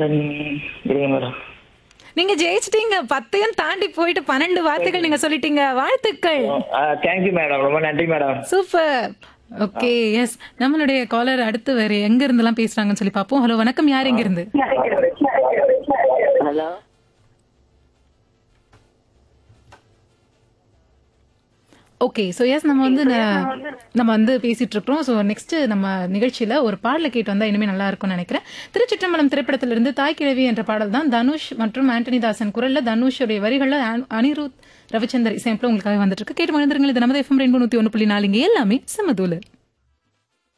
madam இல்லைங்க madam நீங்க ஜெயிச்சிட்டீங்க பத்தையும் தாண்டி போயிட்டு பன்னெண்டு வார்த்தைகள் நீங்க சொல்லிட்டீங்க வாழ்த்துக்கள் தேங்க்யூ மேடம் ரொம்ப நன்றி மேடம் சூப்பர் ஓகே எஸ் நம்மளுடைய காலர் அடுத்து வேற எங்க இருந்தெல்லாம் பேசுறாங்கன்னு சொல்லி பாப்போம் ஹலோ வணக்கம் யார் எங்க இருந்து ஹலோ ஓகே ஸோ எஸ் நம்ம வந்து ந- நம்ம வந்து பேசிட்டு இருக்கிறோம் ஸோ நெக்ஸ்ட் நம்ம நிகழ்ச்சியில ஒரு பாடலை கேட்டு வந்தா இனிமே நல்லா இருக்கும்னு நினைக்கிறேன் திருச்சிற்றம்பலம் திரைப்படத்திலிருந்து தாய் கிழவி என்ற பாடல் தான் தனுஷ் மற்றும் ஆண்டனி தாசன் குரல்ல தனுஷுடைய வரிகள்ல அன்- அனிருத் ரவிச்சந்தர் இசையமைப்புல உங்களுக்காக வந்துட்டு இருக்கு கேட்டு மகிழ்ந்துருங்கள் இது நமது எஃப்எம் ரெயின்போ நூத்தி ஒன்று புள்ளி நாலு இங்க எல்லாமே சமதூல